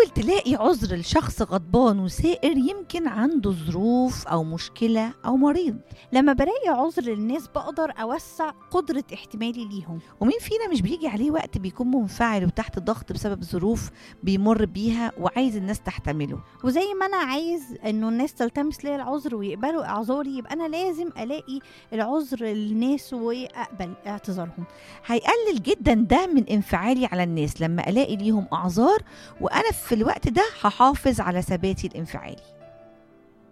حاول تلاقي عذر لشخص غضبان وسائر يمكن عنده ظروف أو مشكلة أو مريض لما بلاقي عذر للناس بقدر أوسع قدرة احتمالي ليهم ومين فينا مش بيجي عليه وقت بيكون منفعل وتحت ضغط بسبب ظروف بيمر بيها وعايز الناس تحتمله وزي ما أنا عايز إنه الناس تلتمس لي العذر ويقبلوا إعذاري يبقى أنا لازم ألاقي العذر للناس وأقبل اعتذارهم هيقلل جدا ده من انفعالي على الناس لما الاقي ليهم اعذار وانا في الوقت ده هحافظ على ثباتي الانفعالي